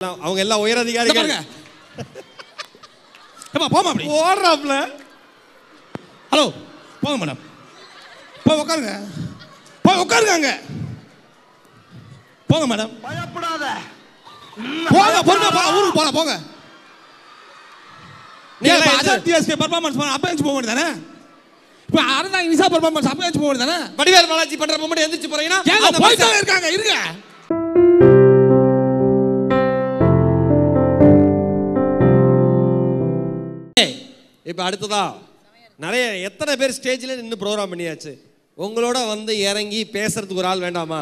அவங்க எல்லாம் இந்த உயரதிகாரிகள் பாருங்க ஏப்பா போமா அப்படி ஓடுறாப்ல ஹலோ போங்க மேடம் போய் உட்காருங்க போய் உட்காருங்க அங்க போங்க மேடம் பயப்படாத போங்க பொறுங்க போங்க ஊருக்கு போலாம் போங்க நீங்க நீங்க எல்லாம் அசார் டிஎஸ்கே பர்ஃபார்மன்ஸ் பண்ண அப்ப போக வேண்டியது தானே இப்போ அறந்தாங்க நிசா பர்ஃபார்மன்ஸ் அப்ப போக வேண்டியது தானே வடிவேல் பாலாஜி பண்ற மூமெண்ட் எந்திரிச்சு போறீங்கன்னா ஏங்க அந்த போயிட்டு மனுஷன் இருக்காங்க இருங்க இப்போ அடுத்ததா நிறைய எத்தனை பேர் ஸ்டேஜில் நின்று ப்ரோக்ராம் பண்ணியாச்சு உங்களோட வந்து இறங்கி பேசுறதுக்கு ஒரு ஆள் வேண்டாமா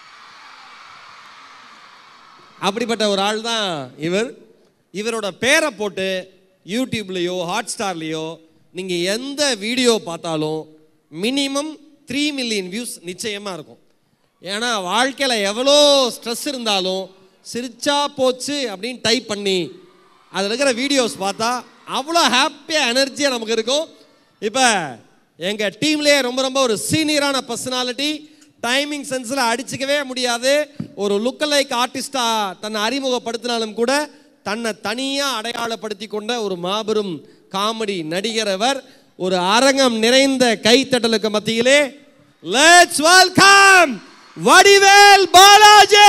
அப்படிப்பட்ட ஒரு ஆள் தான் இவர் இவரோட பேரை போட்டு யூடியூப்லேயோ ஹாட் ஸ்டார்லேயோ நீங்கள் எந்த வீடியோ பார்த்தாலும் மினிமம் த்ரீ மில்லியன் வியூஸ் நிச்சயமாக இருக்கும் ஏன்னா வாழ்க்கையில் எவ்வளோ ஸ்ட்ரெஸ் இருந்தாலும் சிரிச்சா போச்சு அப்படின்னு டைப் பண்ணி அதில் இருக்கிற வீடியோஸ் பார்த்தா அவ்வளோ ஹாப்பியாக எனர்ஜியாக நமக்கு இருக்கும் இப்போ எங்கள் டீம்லேயே ரொம்ப ரொம்ப ஒரு சீனியரான பர்சனாலிட்டி டைமிங் சென்ஸில் அடிச்சுக்கவே முடியாது ஒரு லுக் லைக் ஆர்டிஸ்டாக தன்னை அறிமுகப்படுத்தினாலும் கூட தன்னை தனியாக அடையாளப்படுத்தி கொண்ட ஒரு மாபெரும் காமெடி நடிகர் அவர் ஒரு அரங்கம் நிறைந்த கைத்தட்டலுக்கு மத்தியிலே லெட்ஸ் வெல்கம் வடிவேல் பாலாஜி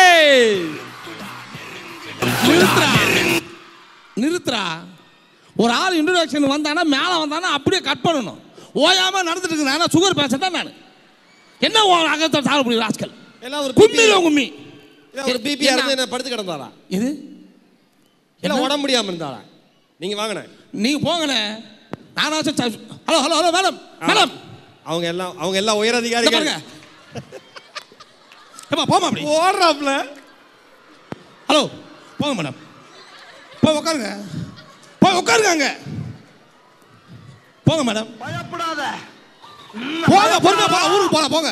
நிறுத்துறா நிறுத்துறா ஒரு ஆள் இன்ட்ரோடக்ஷன் வந்தானா மேலே வந்தானா அப்படியே கட் பண்ணணும் ஓயாம நடந்துட்டு இருக்கு நான் சுகர் பேஷண்ட் தான் நான் என்ன அகத்தை சாக முடியும் ராஸ்கல் எல்லாம் ஒரு கும்மில கும்மி இல்ல ஒரு பிபி இருந்து என்ன படுத்து கிடந்தாரா இது இல்ல உடம்பு முடியாம இருந்தாரா நீங்க வாங்கின நீங்க போங்கண்ணே நானாச்சும் hello hello hello madam madam அவங்க எல்லாம் அவங்க எல்லாம் இந்த உயரதிகாரிகள் பாருங்க ஏப்பா போமா அப்படி ஓடுறாப்ல ஹலோ போங்க மேடம் போய் உட்காருங்க போய் உட்காருங்க அங்க போங்க மேடம் பயப்படாத போங்க பொறுங்க போங்க ஊருக்கு போலாம் போங்க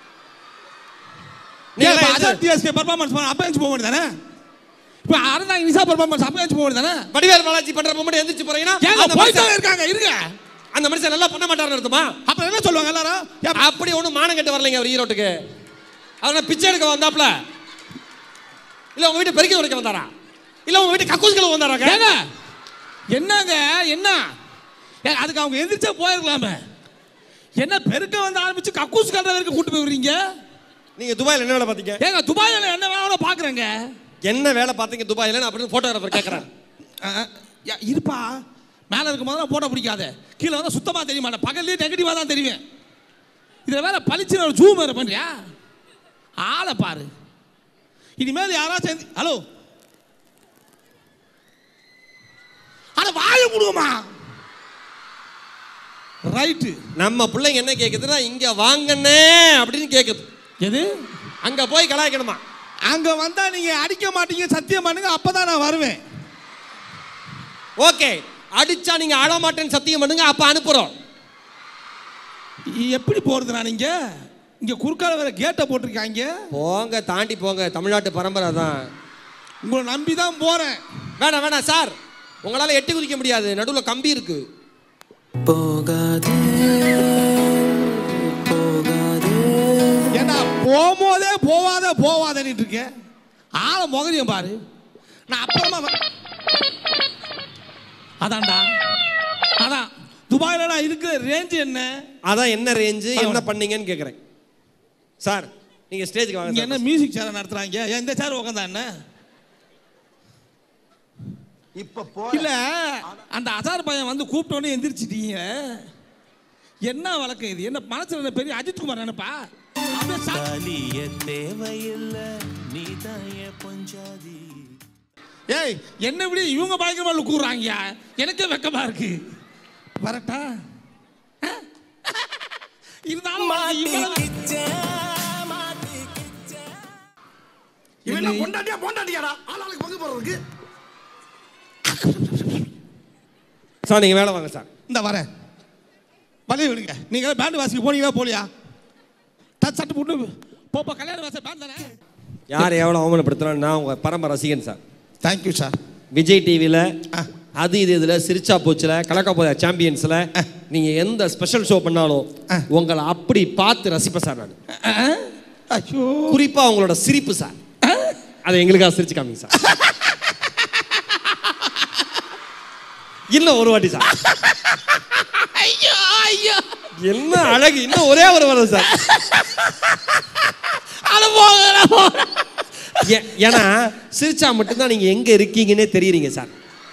நீங்க நீங்க எல்லாம் அசார் டிஎஸ்கே பர்ஃபார்மன்ஸ் பண்ண அப்ப போக வேண்டியது தானே இப்போ அறந்தாங்க நிசா பர்ஃபார்மன்ஸ் அப்ப போக வேண்டியது தானே வடிவேல் பாலாஜி பண்ற மூமெண்ட் எந்திரிச்சு போறீங்கன்னா ஏங்க அந்த போயிட்டு மனுஷன் இருக்காங்க இருங்க அந்த மனுஷன் நல்லா பண்ண மாட்டாருன்னு அர்த்தமா அப்புறம் என்ன சொல்லுவாங்க எல்லாரும் ஏப்பா, அப்படி ஒண்ணும் மானம் கட்டு வரலைங்க அவர் ஈரோட்டுக்கு அவர் பிச்சை எடுக்க வந்தாப்ல இல்ல உங்க வீட்டு பெருக்கி உடைக்க வந்தாரா இல்ல உங்க வீட்டு கக்கூஸ்களை வந்தாராங்க ஏங்க என்னங்க என்ன ஏங்க, அதுக்கு அவங்க எந்திரிச்சா போயிருக்கலாமே என்ன பெருக்க வந்து ஆரம்பிச்சு கக்கூஸ் கல்ற வரைக்கும் கூட்டு போய் விடுறீங்க நீங்க துபாயில என்ன வேலை பாத்தீங்க ஏங்க துபாயில் என்ன வேணாலும் பாக்குறேங்க என்ன வேலை பாத்தீங்க துபாயில அப்படின்னு போட்டோகிராஃபர் கேக்குறாரு இருப்பா மேலே இருக்கும் போது போட்டோ பிடிக்காத கீழே வந்து சுத்தமாக தெரிய மாட்டேன் பகல்லே நெகட்டிவாக தான் தெரியும் இதில் வேற பளிச்சுன்னு ஒரு ஜூம் வேறு பண்ணுறியா ஆளை பாரு இனிமேல் யாராச்சும் எந்தி- ஹலோ அட வாய முடுங்கம்மா ரைட்டு நம்ம பிள்ளைங்க என்ன கேக்குதுன்னா இங்க வாங்கண்ணே அப்படின்னு கேக்குது எது அங்க போய் கலாய்க்கணுமா அங்கே வந்தால் நீங்கள் அடிக்க மாட்டீங்க சத்தியம் பண்ணுங்க அப்போ தான் நான் வருவேன் ஓகே அடிச்சா நீங்க அழ மாட்டேன்னு சத்தியம் பண்ணுங்க அப்ப அனுப்புறோம் எப்படி போகிறது நான் இங்கே இங்கே குறுக்கால வேற கேட்டை போட்டிருக்காங்க போங்க தாண்டி போங்க தமிழ்நாட்டு பரம்பரை தான் உங்களை நம்பி தான் போகிறேன் வேணாம் வேணாம் சார் உங்களால எட்டி குதிக்க முடியாது நடுவுல கம்பி இருக்கு போகாதே போகாதே ஏண்டா போகும்போதே போவாத போவாதன்னுட்டு இருக்கேன் ஆள முகரியம் பாரு நான் அப்புறமா வ- அதான்டா அதான் துபாயில நான் இருக்கிற ரேஞ்ச் என்ன அதான் என்ன ரேஞ்சு என்ன பண்ணீங்கன்னு கேக்குறேன் சார் நீங்க ஸ்டேஜ்க்கு வாங்க இங்க சார். என்ன மியூசிக் சேர் நடத்துறாங்க ஏன் இந்த சேர் உட்காந்தா என்ன இப்ப போ இல்ல அந்த அசார் பையன் வந்து கூப்பிட்டோன்னே எந்திரிச்சிட்டீங்க என்ன வழக்கம் இது என்ன மனசுல என்ன பெரிய அஜித் குமார் நினைப்பா அப்படியே சா- தாலிய தேவையில்லை நீதான் என் பஞ்சாதி ஏய் என்ன விட இவங்க பயங்கரமா கூறுறாங்க எனக்கே வெக்கமா இருக்கு வரட்டா ஆ? இருந்தாலும் இவ்வளவு- இவன் என்ன பொண்டாட்டியா பொண்டாட்டியாடா ஆளாளுக்கு பங்கு போடுறதுக்கு சார் நீங்க வேலை வாங்க சார் இந்த வரேன் வலைய விடுங்க நீங்க பேண்ட் வாசிக்க போனீங்களா போலியா டச் சட்டு போட்டு போப்பா கல்யாண வாசல் பேண்ட் தானே யார் எவ்வளோ அவமானப்படுத்துறான்னு நான் உங்க பரம்பரை ரசிகன் சார் தேங்க்யூ சார் விஜய் டிவியில் ஆ. அது இது இதில் சிரிச்சா போச்சுல கலக்கா போத சாம்பியன்ஸில் நீங்கள் எந்த ஸ்பெஷல் ஷோ பண்ணாலும் ஆ. உங்களை அப்படி பார்த்து ரசிப்பேன் சார் நான் ஐயோ குறிப்பாக உங்களோட சிரிப்பு சார் அதை எங்களுக்காக சிரிச்சு காமிங்க சார் இன்னும் ஒரு வாட்டி சார் ஐயோ ஐயோ என்ன அழகு இன்னும் ஒரே ஒரு வரும் சார் அட போங்க போங்க. ஏ- ஏன்னா சிரிச்சா மட்டும்தான் நீங்க எங்க இருக்கீங்கன்னே தெரியுறீங்க சார்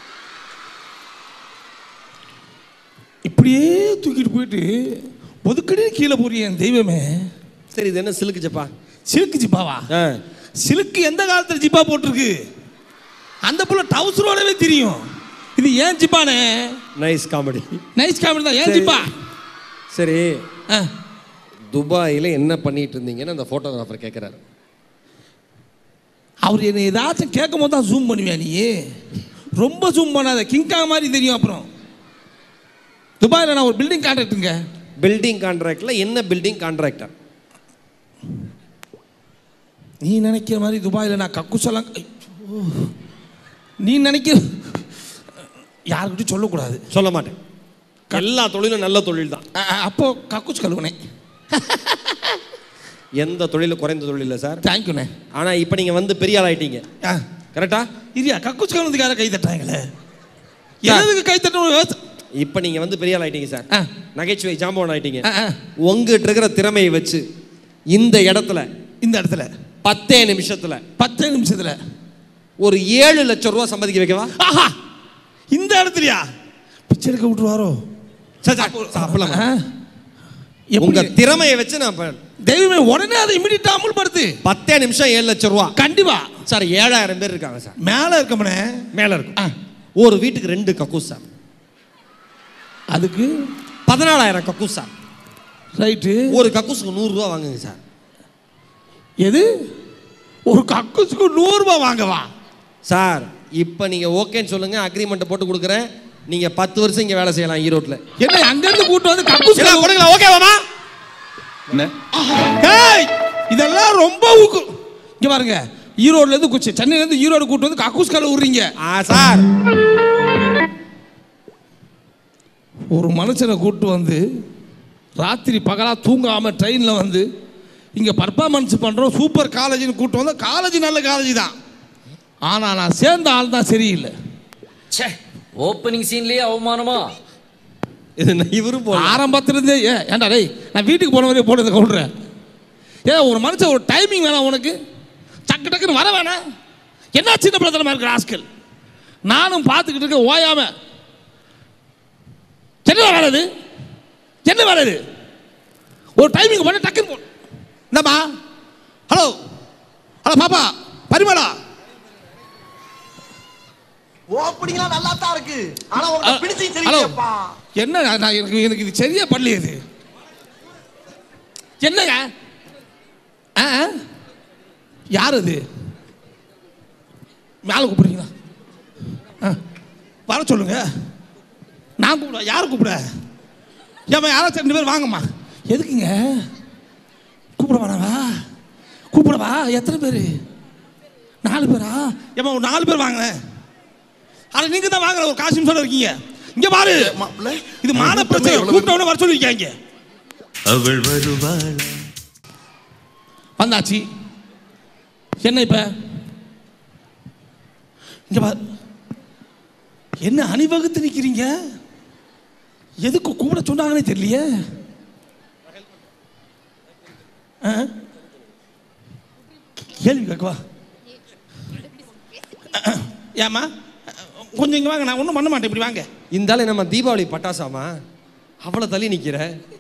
இப்படியே தூக்கிட்டு போயிட்டு ஒதுக்கடியே கீழே போறிய என் தெய்வமே சரி இது என்ன சிலுக்கு ஜப்பா சிலுக்கு ஜிப்பாவா ஆ சிலுக்கு எந்த காலத்துல ஜிப்பா போட்டிருக்கு அந்த புள்ள டவுசரோடவே தெரியும் இது ஏன் ஜிப்பானே நைஸ் காமெடி நைஸ் காமெடி தான் ஏன் சரி. ஜிப்பா சரி ஆ, துபாயில என்ன பண்ணிட்டு இருந்தீங்கன்னு அந்த போட்டோகிராஃபர் கேட்குறாரு அவர் என்னை ஏதாச்சும் கேட்கும் போது தான் ஜூம் பண்ணுவியா நீ ரொம்ப ஜூம் பண்ணாத கிங்காங் மாதிரி தெரியும் அப்புறம் துபாயில் நான் ஒரு பில்டிங் கான்ட்ராக்டுங்க பில்டிங் கான்ட்ராக்ட்ல என்ன பில்டிங் கான்ட்ராக்டர் நீ நினைக்கிற மாதிரி துபாயில் நான் கக்குசெல்லாம் ஐயோ. நீ நினைக்கிற யாருக்கிட்டையும் சொல்லக்கூடாது சொல்ல மாட்டேன் எல்லா தொழிலும் நல்ல தொழில் தான் அ- அ- அப்போ கக்குச்சு கழுவுனேன் எந்த தொழிலும் குறைந்த தொழில் இல்லை சார் தேங்க்யூண்ணே ஆனா இப்போ நீங்க வந்து பெரிய ஆள் ஆயிட்டீங்க ஆ கரெக்டா இல்லையா கக்குச்சு கழுவுனதுக்கு யாரை கை தட்டாங்களே எதுக்கு கை தட்டணும் இப்போ நீங்க வந்து பெரிய ஆள் ஆயிட்டீங்க சார் ஆ. நகைச்சுவை ஜாம்பவன் ஆயிட்டீங்க ஆ, ஆ. உங்ககிட்ட இருக்கிற திறமையை வச்சு இந்த இடத்துல இந்த இடத்துல பத்தே நிமிஷத்துல பத்து நிமிஷத்துல ஒரு ஏழு லட்சம் ரூபா சம்பாதிக்க வைக்கவா ஆஹா இந்த இடத்துலயா பிச்சை எடுக்க விட்டுருவாரோ சார், சார், சார், அப்பெல்லாம் ஆ? வேண்டாம். எப்படி? உங்க திறமையை வச்சு நான் இப்ப தெய்வமே உடனே அதை இமிடியா அமுல்படுத்து பத்தே நிமிஷம் ஏழு லட்சம் ரூபா கண்டிப்பா சார் ஏழாயிரம் பேர் இருக்காங்க சார் மேல இருக்கமனே மேல இருக்கும் ஆ, ஒரு வீட்டுக்கு ரெண்டு கக்கூஸ் சார் அதுக்கு பதினாலாயிரம் கக்கூஸ் சார் ரைட்டு ஒரு கக்கூஸுக்கு நூறு ரூபா வாங்குங்க சார் எது ஒரு கக்குசுக்கு நூறு ரூபாய் வாங்கவா சார் இப்போ நீங்க ஓகேன்னு சொல்லுங்க அக்ரிமெண்ட் போட்டு கொடுக்குறேன் நீங்க பத்து வருஷம் இங்க வேலை செய்யலாம் ஈரோட்ல என்ன அங்க இருந்து கூட்டு வந்து கக்குசு எல்லாம் கொடுங்களா ஓகேவாமா ஏய், இதெல்லாம் ரொம்ப ஊக்கு இங்க பாருங்க ஈரோட்ல இருந்து குச்சி சென்னையில இருந்து ஈரோடு கூட்டு வந்து கக்கூஸ் கலை விடுறீங்க ஆ சார் ஒரு மனுஷனை கூட்டு வந்து ராத்திரி பகலா தூங்காம ட்ரெயின்ல வந்து இங்க பர்ஃபார்மன்ஸ் பண்றோம் சூப்பர் காலேஜ்னு கூட்டு வந்து காலேஜ் நல்ல காலேஜ் தான் ஆனா நான் சேர்ந்த ஆள் தான் சரியில்லை ச்சே ஓப்பனிங் சீன்லயே அவமானமா இது நான் இவரும் போல ஆரம்பத்திலிருந்தே ஏ ஏன்டா டேய் நான் வீட்டுக்கு போன வரையும் போனதை கவுடுறேன் ஏ ஒரு மனுஷன் ஒரு டைமிங் வேணாம் உனக்கு டக்கு டக்குன்னு வர வேணாம் என்ன சின்ன பிள்ளைத்தனமா இருக்கிற ஆஸ்கள் நானும் பார்த்துக்கிட்டு இருக்க ஓயாம என்ன வேலை இது என்ன வேலை இது ஒரு டைமிங் பண்ண டக்குன்னு போ இந்தாம்மா ஹலோ ஹலோ பாப்பா பரிமளா ஓப்பனிங்லாம் நல்லா தான் இருக்கு ஆனா உனக்கு பிடிச்சி ஹலோ தெரியலையப்பா என்ன நான் நான் எனக்கு எனக்கு இது சரியா பண்ணலையே இது என்னங்க ஆ ஆ? யார் அது மேலே கூப்பிடுறீங்களா ஆ வர சொல்லுங்க நான் கூப்பிட யார் கூப்பிட ஏம்மா யாராச்சும் ரெண்டு பேர் வாங்கம்மா எதுக்குங்க கூப்பிட வேணாவா கூப்பிடவா எத்தனை பேர் நாலு பேரா ஏம்மா ஒரு நாலு பேர் வாங்கினேன் ஆனால் நீங்கள் தான் வாங்கல ஒரு காசு சொல்ல இருக்கீங்க இங்கே பாரு மாப்பிள்ளை, இது மான பிரச்சனை கூப்பிட்டவன வர சொல்லிருக்காங்க அவள் வருவாள் வந்தாச்சு என்ன இப்ப இங்க பாரு என்ன அணிவகுத்து நிக்கிறீங்க எதுக்கு கூப்பிட சொன்னாங்கன்னே தெரியலையே ஆ? கேள்வி கேட்கவா ஏமா கொஞ்சம் இங்க வாங்க நான் ஒன்றும் பண்ண மாட்டேன் இப்படி வாங்க இந்த ஆளு நம்ம தீபாவளி பட்டாசாமா அவ்வளோ தள்ளி நிக்கிற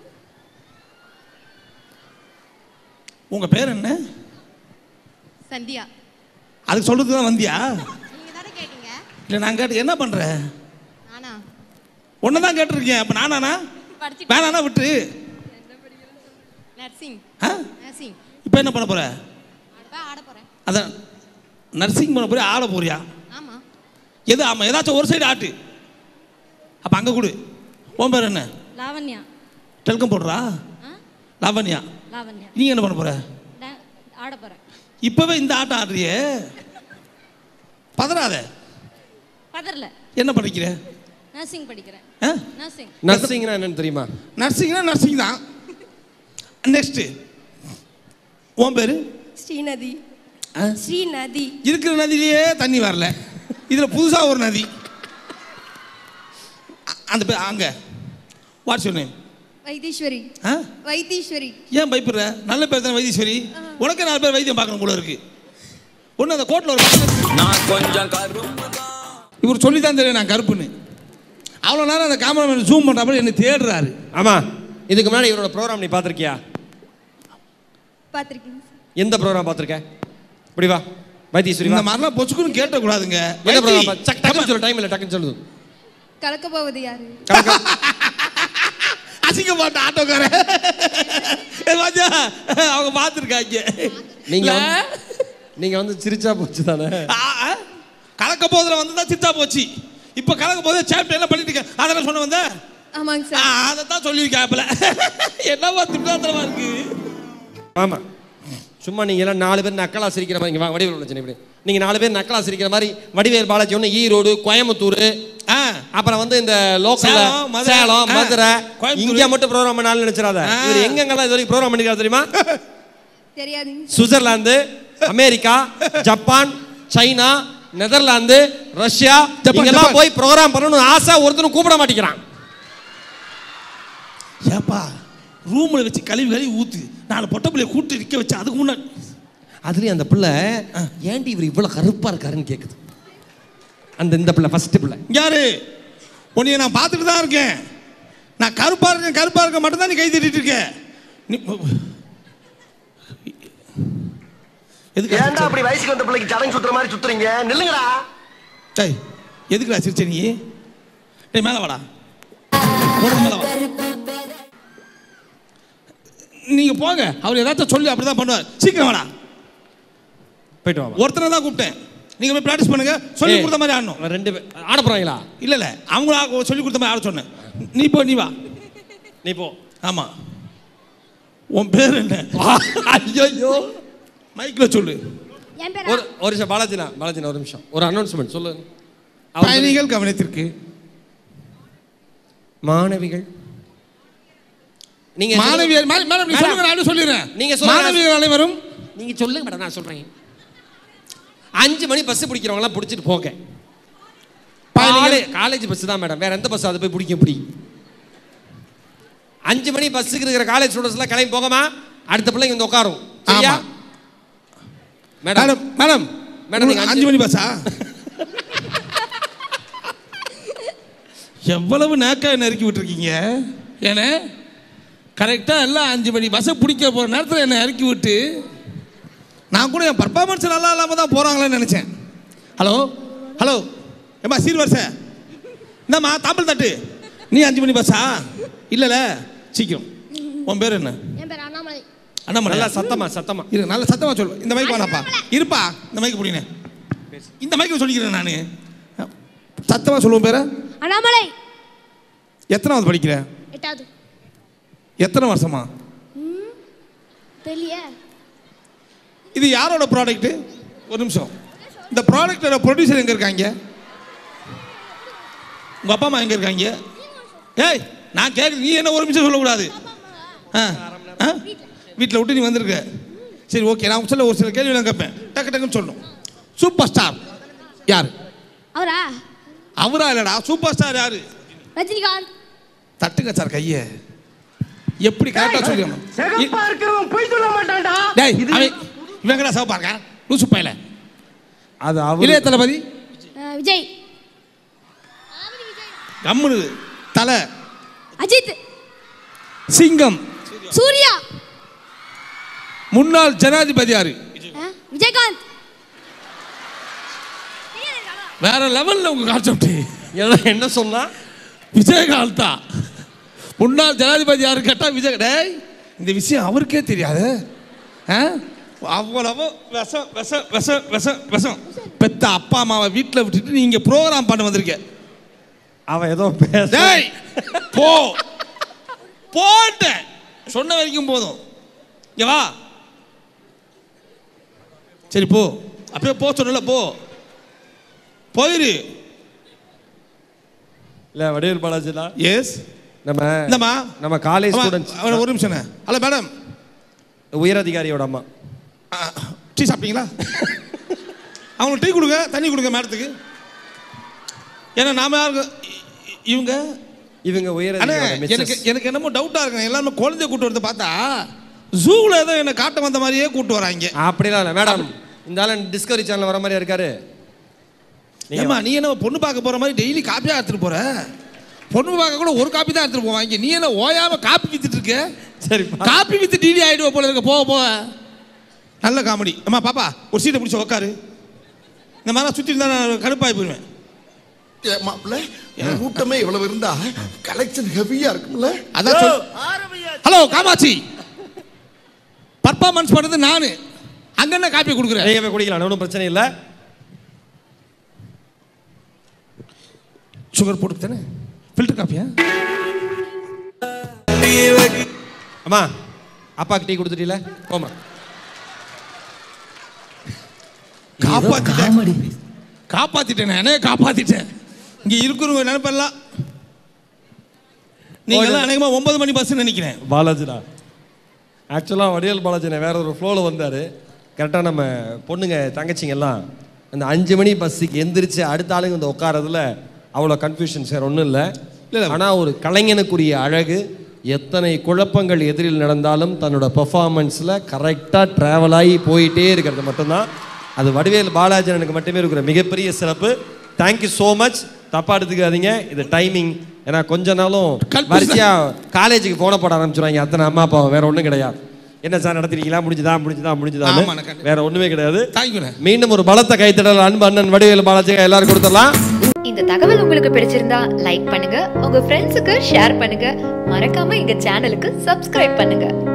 உங்க பேர் என்ன சந்தியா அதுக்கு சொல்றதுக்கு தான் வந்தியா நீங்க தானே கேட்டீங்க இல்லை நான் கேட்டு என்ன பண்ற நானா ஒன்று தான் கேட்டிருக்கேன் அப்போ நானாண்ணா படிச்சுட்டு வேணாண்ணா விட்டு நர்சிங் ஆ நர்சிங் இப்போ என்ன பண்ண போற ஆடப்பா ஆட போறேன் அதான் நர்சிங் பண்ண போறியா ஆட போறியா ஆமா எது ஆமாம் ஏதாச்சும் ஒரு சைடு ஆட்டு அப்போ அங்கே கொடு உன் பேர் என்ன லாவண்யா டெல்கம் போடுறா ஆ லாவண்யா லாவண்யா நீ என்ன பண்ண போற ட- ஆட போறேன் இப்போவே இந்த ஆட்டம் ஆடுறியே பதறாத பதறல என்ன படிக்கிற நர்சிங் படிக்கிறேன் ஆ நர்சிங் நர்சிங்னா என்னன்னு தெரியுமா நர்சிங்னா நர்சிங் தான் நெக்ஸ்ட்டு உன் பேர் ஸ்ரீநதி ஆ? ஸ்ரீநதி இருக்கிற நதியிலேயே தண்ணி வரல இதில் புதுசாக ஒரு நதி அந்த பேர் அங்கே வாட்ஸ் யூர் நேம் வைத்தீஸ்வரி ஆ வைத்தீஸ்வரி ஏன் பயப்படுற நல்ல பேர் தானே வைத்தீஸ்வரி உனக்கு நாலு பேர் வைத்தியம் பார்க்கணும் போல இருக்கு ஒன்று அந்த கோட்டில் ஒரு பக்கம் நான் கொஞ்சம் கரும்பு இவர் சொல்லி தான் தெரியும் நான் கருப்புன்னு அவ்வளோ நேரம் அந்த கேமராமேன் ஜூம் பண்ணுறாப்புல என்னை தேடுறாரு ஆமா இதுக்கு முன்னாடி இவரோட ப்ரோக்ராம் நீ பார்த்திருக்கியா பார்த்துருக்கீங்க எந்த ப்ரோக்ராம் பார்த்திருக்க இப்படி வா வைத்தீஸ்வரி வா இந்த மாதிரிலாம் பொச்சுக்குன்னு கேட்டக்கூடாதுங்க என்ன ப்ரோக்ராம் டக்குன்னு சொல்லு டைம் இல்லை டக்குன்னு சொல்லுது கலக்க போவது யாரு அசிங்கப்பட்ட ஆட்டோக்காரன் ஏய் பாத்தியா அவங்க பார்த்துருக்காங்க நீங்க வந்து- நீங்க வந்து சிரிச்சா போச்சு தானே கலக்க போதில் வந்து தான் சித்தா போச்சு இப்போ கலக்க போதே சாப்டர் என்ன பண்ணிட்டு இருக்க அதெல்லாம் சொன்ன வந்த ஆமாங்க சார் அதை தான் சொல்லியிருக்காப்புல என்னவா திட்டாத்தனமா இருக்கு ஆமா சும்மா நீங்க எல்லாம் நாலு பேர் நக்கலா சிரிக்கிற மாதிரி இங்க வாங்க வடிவேல் பிரச்சனை இப்படி நீங்க நாலு பேர் நக்கலா சிரிக்கிற மாதிரி வடிவேல் பாலாஜி ஒன்று ஈரோடு கோயம்புத்தூர் ஆ அப்புறம் வந்து இந்த லோக்கல்ல சேலம், மதுரை. சேலம் ஆ, மதுரை கோயம்புத்தூர். இங்க மட்டும் ப்ரோக்ராம் பண்ணாலும் நினைச்சிடாத ஆ. இவர் எங்கெங்கெல்லாம் இது வரைக்கும் ப்ரோக்ராம் பண்ணிருக்காரு தெரியுமா தெரியாதுங்க Switzerland America Japan China Netherlands Russia Japan, இங்கெல்லாம் ஜப்பான். போய் ப்ரோக்ராம் பண்ணணும்னு ஆசை ஒருத்தனும் கூப்பிட மாட்டேங்கிறான் ஏப்பா ரூமில் வச்சு கழுவி கழுவி ஊத்து நாலு பொட்டை பிள்ளைய கூட்டு நிற்க வச்சு அதுக்கு முன்னாடி அதுலயும் அந்த பிள்ளை ஏன்டி இவர் இவ்வளவு கருப்பா இருக்காருன்னு கேக்குது அந்த இந்த பிள்ளை ஃபர்ஸ்ட் பிள்ளை யாரு உன்னைய நான் பார்த்துட்டு தான் இருக்கேன் நான் கருப்பா இருக்கேன் கருப்பா இருக்க மட்டும் தான் நீ கை தட்டிட்டு இருக்க நீ எதுக்கு ஏன்டா அப்படி வயசுக்கு வந்த பிள்ளைக்கு சடங்கு சுத்துற மாதிரி சுத்துறீங்க நில்லுங்கடா டேய் எதுக்குடா சிரிச்ச நீ டேய் மேலே வாடா போடு மேலே வா நீங்க போங்க அவர் ஏதாச்சும் சொல்லி அப்படி தான் பண்ணுவார் சீக்கிரம் வாடா போயிட்டு வா ஒருத்தனை தான் கூப்பிட்டேன் நீங்க போய் ப்ராக்டிஸ் பண்ணுங்க சொல்லி ஏய், கொடுத்த மாதிரி ஆடணும் ரெண்டு பேர் ஆட போறாங்களா இல்ல இல்ல அவங்களா சொல்லி கொடுத்த மாதிரி ஆட சொன்னேன் நீ போ நீ வா நீ போ ஆமா உன் பேர் என்ன ஐயோ மைக்ல சொல்லு என் பேர் ஒரு ஒரு நிமிஷம் பாலாஜினா பாலாஜினா ஒரு நிமிஷம் ஒரு அனௌன்ஸ்மெண்ட் சொல்லு அவர் சொல்லு. பயணிகள் கவனத்திற்கு மாணவிகள் நீங்க மாணவியர் மா- மேடம் நீ மேடம். சொல்லுங்க நான் சொல்லிடுறேன் நீங்க சொல்லுங்க. மாணவியர் அனைவரும் நீங்க சொல்லுங்க மேடம் நான் சொல்றேன் அஞ்சு மணி பஸ் பிடிக்கிறவங்க எல்லாம் பிடிச்சிட்டு போங்க பயணிகள் காலேஜ் பஸ் தான் மேடம் வேற எந்த பஸ் அதை போய் பிடிக்க பிடி அஞ்சு மணி பஸ்ஸுக்கு இருக்கிற காலேஜ் ஸ்டூடெண்ட்ஸ் எல்லாம் கிளம்பி போகமா அடுத்த பிள்ளைங்க வந்து உட்காரும் சரியா ஆமா. மேடம் மேடம் மேடம் மேடம், நீங்க உங்களுக்கு அஞ்சு- அஞ்சு மணி பஸ்ஸா எவ்வளவு நேக்கா நறுக்கி விட்டுருக்கீங்க ஏன்னா கரெக்டாக எல்லாம் அஞ்சு மணி பஸ்ஸை பிடிக்க போகிற நேரத்தில் என்னை இறக்கி விட்டு நான் கூட என் பர்ஃபார்மன்ஸ் நல்லா இல்லாமல் தான் போகிறாங்களேன்னு நினச்சேன் ஹலோ ஹலோ ஏம்மா சீர்வரிசை இந்தாம்மா தாம்பல் தட்டு நீ அஞ்சு மணி பஸ்ஸா இல்லைல்ல சீக்கிரம் உன் பேர் என்ன என் பேர் அண்ணாமலை அண்ணாமலை நல்லா சத்தமா சத்தமா இரு நல்ல சத்தமா சொல்லு இந்த மைக் வேணாப்பா இருப்பா இந்த மைக் பிடிங்க இந்த மைக்கில் சொல்லிக்கிறேன் நான் சத்தமா சொல்லுவோம் பேர அண்ணாமலை எத்தனாவது படிக்கிற எட்டாவது எத்தனை வருஷமா தெரியல இது யாரோட ப்ராடக்ட் ஒரு நிமிஷம் இந்த ப்ராடக்டோட ப்ரொடியூசர் எங்க இருக்காங்க உங்க அப்பா அம்மா எங்க இருக்காங்க ஏய் நான் கேட்க நீ என்ன ஒரு நிமிஷம் சொல்லக்கூடாது ஆ ஆ வீட்டில் விட்டு நீ வந்திருக்க சரி ஓகே நான் சொல்ல ஒரு சில கேள்வி நான் கேட்பேன் டக்கு டக்குன்னு சொல்லணும் சூப்பர் ஸ்டார் யார் அவரா அவரா இல்லடா சூப்பர் ஸ்டார் யாரு ரஜினிகாந்த் தட்டுங்க சார் கையை எப்படி கரெக்டாக சொல்லிடணும் சிகப்பா இருக்கிறவன் பொய் சொல்ல மாட்டான்டா டேய் அவன் இவங்கடா சிவப்பா இருக்கான் லூசு பையல அது இளைய தளபதி அஹ், விஜய் கம்முனு தலை அஜித் சிங்கம் சூர்யா முன்னாள் ஜனாதிபதி யாரு அஹ், விஜயகாந்த் வேற லெவல்ல உங்க கான்செப்ட் என்ன சொன்னா விஜயகாந்த் தான் முன்னாள் ஜனாதிபதி யாரு கேட்டா விஜய் டேய் இந்த விஷயம் அவருக்கே தெரியாது ஆ? அவ்வளவு விஷம் விஷம் விஷம் விஷம் விஷம் பெத்த அப்பா அம்மாவை வீட்டில் விட்டுட்டு நீங்க ப்ரோக்ராம் பண்ண வந்திருக்க அவன் ஏதோ பேச டேய் போ போட்டேன் சொன்ன வரைக்கும் போதும் இங்க வா சரி போ அப்படியே போ சொன்னல போ போயிரு இல்ல வடிவேல் பாலாஜினா எஸ் நம்ம இந்தம்மா நம்ம காலேஜ் அம்மா, ஸ்டூடெண்ட்ஸ் அவன ஒரு நிமிஷம் ஹலோ மேடம் உயரதிகாரியோட அம்மா டீ சாப்பிட்டீங்களா அவங்களுக்கு டீ கொடுங்க தண்ணி கொடுங்க மேடத்துக்கு ஏன்னா நாம யாருக்கு இ- இவங்க இவங்க உயர அண்ணே எனக்கு எனக்கு என்னமோ டவுட்டா இருக்கு எல்லாருமே குழந்தைய கூட்டு வரத பார்த்தா ஜூவில் ஏதோ என்னை காட்ட வந்த மாதிரியே கூட்டு வராங்க அப்படிலாம் இல்லை மேடம் இந்த ஆள் டிஸ்கவரி சேனல் வர மாதிரியா இருக்காரு நீங்க ஏம்மா நீ என்ன பொண்ணு பார்க்க போற மாதிரி டெய்லி காப்பியா எடுத்துட்டு போற பொண்ணு பார்க்க கூட ஒரு காப்பி தான் எடுத்துட்டு போவாங்க நீ என்ன ஓயாம காப்பி வித்துட்டு இருக்க சரிப்பா காப்பி வித்து டிடி ஆயிடுவ போல இருக்க போக போக நல்ல காமெடி அம்மா பாப்பா ஒரு சீட்டை பிடிச்சி உட்காரு இந்த மாதிரி சுற்றி இருந்தா நான் கடுப்பாகி போயிடுவேன் ஏ, மாப்பிள்ளை என் கூட்டமே இவ்வளவு இருந்தா கலெக்ஷன் ஹெவியா இருக்கும்ல அதான் சொல் ஹலோ காமாட்சி பர்ஃபார்மன்ஸ் பண்ணது நானு அங்க என்ன காப்பி கொடுக்குறேன் நீங்க போய் குடிக்கலாம் ஒன்றும் பிரச்சனை இல்லை சுகர் போட்டு தானே ஃபில்டர் காப்பியா அம்மா அப்பாக்கு டீ கொடுத்துட்டீல போமா காப்பாத்திட்டேன் காப்பாத்திட்டேன் நானே காப்பாத்திட்டேன் இங்க இருக்கிறவங்க நினைப்பெல்லாம் நீங்க எல்லாம் அநேகமா ஒன்பது மணி பஸ் நினைக்கிறேன் பாலாஜிடா ஆக்சுவலாக வடிவேல் பாலாஜினை வேற ஒரு ஃப்ளோவில் வந்தார் கரெக்டாக நம்ம பொண்ணுங்க தங்கச்சிங்க எல்லாம் அந்த அஞ்சு மணி பஸ்ஸுக்கு எந்திரிச்சு அடுத்த ஆளுங்க வந்து உட்காரதுல அவ்வளோ கன்ஃபியூஷன் சார் ஒன்றும் இல்லை இல்ல. ஆனால் ஒரு கலைஞனுக்குரிய அழகு எத்தனை குழப்பங்கள் எதிரில் நடந்தாலும் தன்னோட பெர்ஃபார்மன்ஸில் கரெக்டாக ட்ராவல் ஆகி போயிட்டே இருக்கிறது மட்டும்தான் அது வடிவேல் பாலாஜனனுக்கு மட்டுமே இருக்கிற மிகப்பெரிய சிறப்பு தேங்க்யூ ஸோ மச் தப்பாக எடுத்துக்காதீங்க இது டைமிங் ஏன்னா கொஞ்ச நாளும் கல்பனா. வரிசையா காலேஜுக்கு போன போட ஆரம்பிச்சிருவாங்க அத்தனை அம்மா அப்பா வேற ஒன்றும் கிடையாது என்ன சார் நடத்துறீங்களா முடிஞ்சுதா முடிஞ்சுதா முடிஞ்சுதா ஆமா, நான் கண்டிப்பா. வேற ஒண்ணுமே கிடையாது தேங்க்யூண்ணே மீண்டும் ஒரு பலத்த கைத்தடல் அன்பு அண்ணன் வடிவேல் பாலாஜி எல்லாரும் கொடுத்துடலாம் இந்த தகவல் உங்களுக்கு பிடிச்சிருந்தா லைக் பண்ணுங்க உங்க ஃப்ரெண்ட்ஸுக்கு ஷேர் பண்ணுங்க மறக்காம எங்க சேனலுக்கு சப்ஸ்கிரைப் பண்ணுங்க